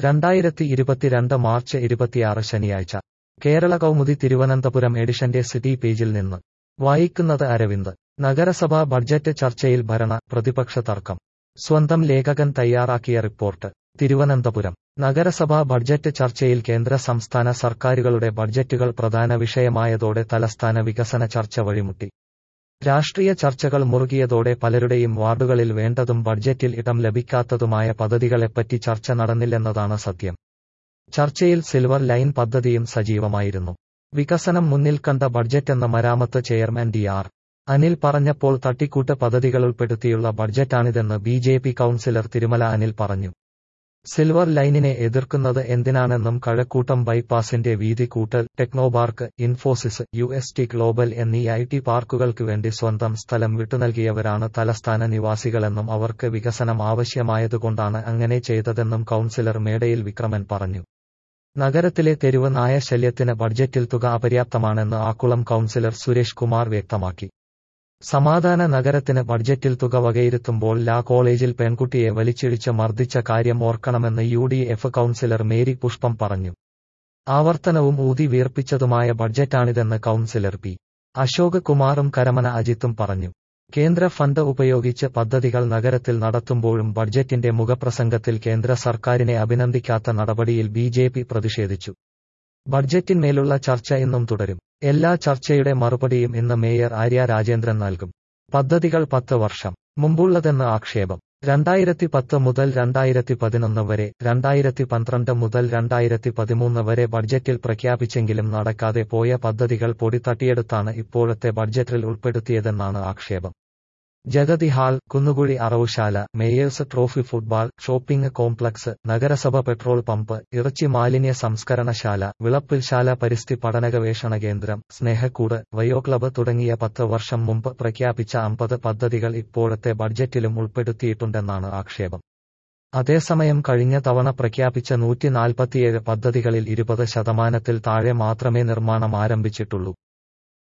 രണ്ടായിരത്തി ഇരുപത്തിരണ്ട് മാർച്ച് ഇരുപത്തിയാറ് ശനിയാഴ്ച കേരള കൗമുദി തിരുവനന്തപുരം എഡിഷന്റെ സിറ്റി പേജിൽ നിന്ന് വായിക്കുന്നത് അരവിന്ദ് നഗരസഭാ ബഡ്ജറ്റ് ചർച്ചയിൽ ഭരണ പ്രതിപക്ഷ തർക്കം സ്വന്തം ലേഖകൻ തയ്യാറാക്കിയ റിപ്പോർട്ട് തിരുവനന്തപുരം നഗരസഭാ ബഡ്ജറ്റ് ചർച്ചയിൽ കേന്ദ്ര സംസ്ഥാന സർക്കാരുകളുടെ ബഡ്ജറ്റുകൾ പ്രധാന വിഷയമായതോടെ തലസ്ഥാന വികസന ചർച്ച വഴിമുട്ടി രാഷ്ട്രീയ ചർച്ചകൾ മുറുകിയതോടെ പലരുടെയും വാർഡുകളിൽ വേണ്ടതും ബഡ്ജറ്റിൽ ഇടം ലഭിക്കാത്തതുമായ പദ്ധതികളെപ്പറ്റി ചർച്ച നടന്നില്ലെന്നതാണ് സത്യം ചർച്ചയിൽ സിൽവർ ലൈൻ പദ്ധതിയും സജീവമായിരുന്നു വികസനം മുന്നിൽ കണ്ട ബഡ്ജറ്റെന്ന മരാമത്ത് ചെയർമാൻ ഡി ആർ അനിൽ പറഞ്ഞപ്പോൾ തട്ടിക്കൂട്ട് പദ്ധതികൾ ഉൾപ്പെടുത്തിയുള്ള ബഡ്ജറ്റാണിതെന്ന് B J P councillor Thirumala Anil പറഞ്ഞു സിൽവർ ലൈനിനെ എതിർക്കുന്നത് എന്തിനാണെന്നും കഴക്കൂട്ടം ബൈപ്പാസിന്റെ വീതി കൂട്ടൽ Technopark Infosys U S T global എന്നീ ഐ ടി പാർക്കുകൾക്ക് വേണ്ടി സ്വന്തം സ്ഥലം വിട്ടുനൽകിയവരാണ് തലസ്ഥാന നിവാസികളെന്നും അവർക്ക് വികസനം ആവശ്യമായതുകൊണ്ടാണ് അങ്ങനെ ചെയ്തതെന്നും കൌൺസിലർ മേടയിൽ വിക്രമൻ പറഞ്ഞു നഗരത്തിലെ തെരുവ് നായ ശല്യത്തിന് ബഡ്ജറ്റിൽ തുക അപര്യാപ്തമാണെന്ന് ആക്കുളം കൌൺസിലർ സുരേഷ് കുമാർ വ്യക്തമാക്കി സമാധാന നഗരത്തിന് ബഡ്ജറ്റിൽ തുക വകയിരുത്തുമ്പോൾ ലാ കോളേജിൽ പെൺകുട്ടിയെ വലിച്ചിഴിച്ച് മർദ്ദിച്ച കാര്യം ഓർക്കണമെന്ന് U D F councillor Mary Pushpam പറഞ്ഞു ആവർത്തനവും ഊതി വീർപ്പിച്ചതുമായ ബഡ്ജറ്റാണിതെന്ന് കൌൺസിലർ പി അശോക് കുമാറും കരമന അജിത്തും പറഞ്ഞു കേന്ദ്ര ഫണ്ട് ഉപയോഗിച്ച് പദ്ധതികൾ നഗരത്തിൽ നടത്തുമ്പോഴും ബഡ്ജറ്റിന്റെ മുഖപ്രസംഗത്തിൽ കേന്ദ്ര സർക്കാരിനെ അഭിനന്ദിക്കാത്ത നടപടിയിൽ ബി ജെ പി പ്രതിഷേധിച്ചു ബഡ്ജറ്റിന്മേലുള്ള ചർച്ച ഇന്നും തുടരും എല്ലാ ചർച്ചയുടെ മറുപടിയും ഇന്ന് മേയർ ആര്യ രാജേന്ദ്രൻ നൽകും പദ്ധതികൾ പത്ത് വർഷം മുമ്പുള്ളതെന്ന് ആക്ഷേപം രണ്ടായിരത്തി പത്ത് മുതൽ രണ്ടായിരത്തി പതിനൊന്ന് വരെ രണ്ടായിരത്തി പന്ത്രണ്ട് മുതൽ രണ്ടായിരത്തി പതിമൂന്ന് വരെ ബഡ്ജറ്റിൽ പ്രഖ്യാപിച്ചെങ്കിലും നടക്കാതെ പോയ പദ്ധതികൾ പൊടി തട്ടിയെടുത്താണ് ഇപ്പോഴത്തെ ബഡ്ജറ്റിൽ ഉൾപ്പെടുത്തിയതെന്നാണ് ആക്ഷേപം ജഗതി ഹാൾ കുന്നുകുഴി അറവുശാല Mayor's trophy football shopping complex നഗരസഭ പെട്രോൾ പമ്പ് ഇറച്ചി മാലിന്യ സംസ്കരണശാല വിളപ്പിൽശാല പരിസ്ഥിതി പഠന ഗവേഷണ കേന്ദ്രം സ്നേഹക്കൂട് വയോ ക്ലബ്ബ് തുടങ്ങിയ പത്ത് വർഷം മുമ്പ് പ്രഖ്യാപിച്ച അമ്പത് പദ്ധതികൾ ഇപ്പോഴത്തെ ബഡ്ജറ്റിലും ഉൾപ്പെടുത്തിയിട്ടുണ്ടെന്നാണ് ആക്ഷേപം അതേസമയം കഴിഞ്ഞ തവണ പ്രഖ്യാപിച്ച നൂറ്റി നാൽപ്പത്തിയേഴ് പദ്ധതികളിൽ ഇരുപത് ശതമാനത്തിൽ താഴെ മാത്രമേ നിർമ്മാണം ആരംഭിച്ചിട്ടുള്ളൂ